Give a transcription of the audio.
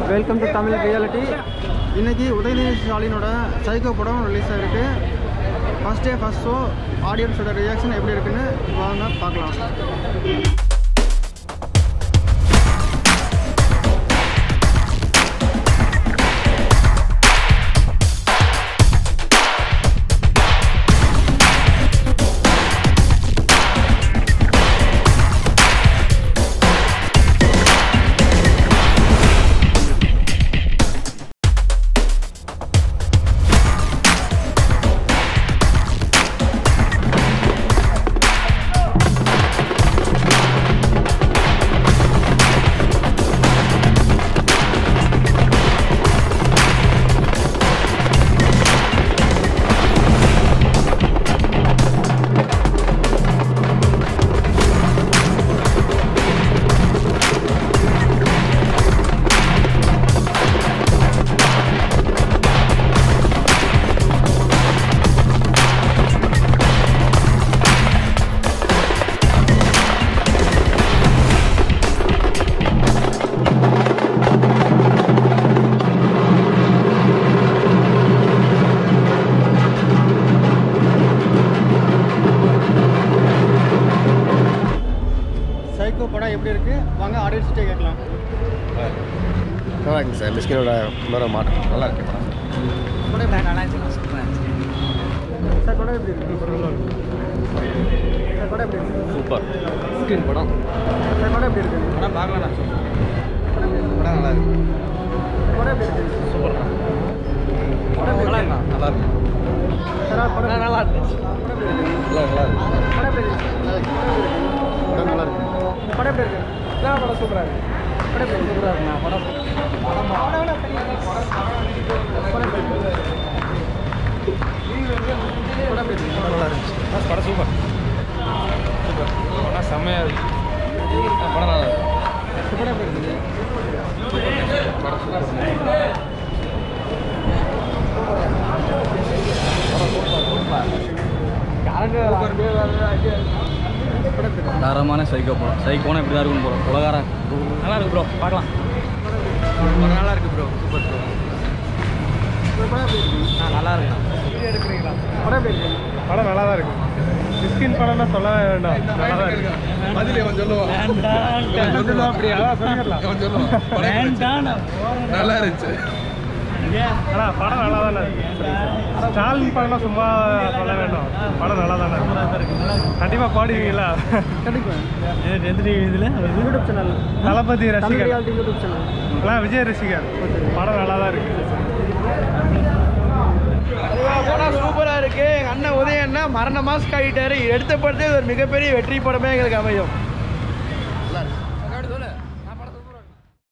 welcome to Tamil reality இன்னைக்கு உதயநிதி ஸ்டாலினோட Psycho படம் ரிலீஸ் ஆயிருக்கு ஃபர்ஸ்ட் டே ஃபர்ஸ்ட் ஷோ ஆடியன்ஸோட ரியாக்ஷன் எப்படி இருக்குன்னு வாங்க பார்க்கலாம் சைக்கோ படம் எப்படி இருக்கு வாங்க ஆடியன்ஸ்கிட்டே கேட்கலாம் நல்லா இருக்குங்க சார் மிஸ்கினோட இன்னொரு மாற்றம் நல்லா இருக்கு படம் சார் படம் எப்படி இருக்கு சார் படம் எப்படி இருக்கு சூப்பர் ஸ்கிரீன் படம் சார் படம் எப்படி இருக்கு படம் பார்க்கலாம் படம் எப்படி இருக்கு படம் நல்லா இருக்கு படம் எப்படி இருக்கு சூப்பர் படம் எப்படி இருக்கு நல்லா இருக்கு சார் படம் நல்லா இருக்கு படம் எப்படி இருக்கு நல்லா நல்லா இருக்கு படம் எப்படி இருக்கு படம் நல்லா இருக்கு படம் எப்படி இருக்கு படம் சூப்பராக இருக்கு படம் எப்படி சூப்பராக இருக்குண்ணா படம் படம் படம் எப்படி இருக்கு படம் எப்படி இருக்கு நல்லா இருந்துச்சு படம் சூப்பர் சூப்பர் படம் செம்மையாக இருக்கு படம் நல்லா இருக்கு படம் எப்படி இருக்கு படம் சூப்பர் தரமான சைக்கோ படம் சைக்கோனா இப்படி தான் இருக்கும் போகிறோம் உலகார நல்லா இருக்கு ப்ரோ பார்க்கலாம் படம் நல்லா இருக்கு ப்ரோ சூப்பர் ப்ரோ படம் எப்படி இருக்கு ஆ நல்லா இருக்கு படம் எப்படி இருக்கு படம் நல்லா தான் இருக்கு மிஸ்கின் படம்னா சொல்ல வேண்டாம் நல்லா தான் இருக்கு பதில் அவன் சொல்லுவான் சொல்லுவா அப்படியா சொல்லிடலாம் அவன் சொல்லுவான் நல்லா இருந்துச்சு ஆனா படம் நல்லா தானே இருக்கு ஸ்டாலின் படம்னா சும்மா சொல்ல வேண்டாம் படம் நல்லா தானே இருக்கு கண்டிப்பா பாடுவீங்களா கிடைக்கும் எந்த இதில் யூடியூப் சேனல் தளபதி தமிழ் ரசிகர் ரியாலிட்டி யூடியூப் சேனல் அதான் விஜய் ரசிகர் படம் நல்லா தான் இருக்கு படம் சூப்பராக இருக்கு எங்கள் அண்ணன் உதயண்ணா மரண மாஸ்க் ஆகிட்டாரு எடுத்த படத்தை ஒரு மிகப்பெரிய வெற்றி படமே எங்களுக்கு அமையும்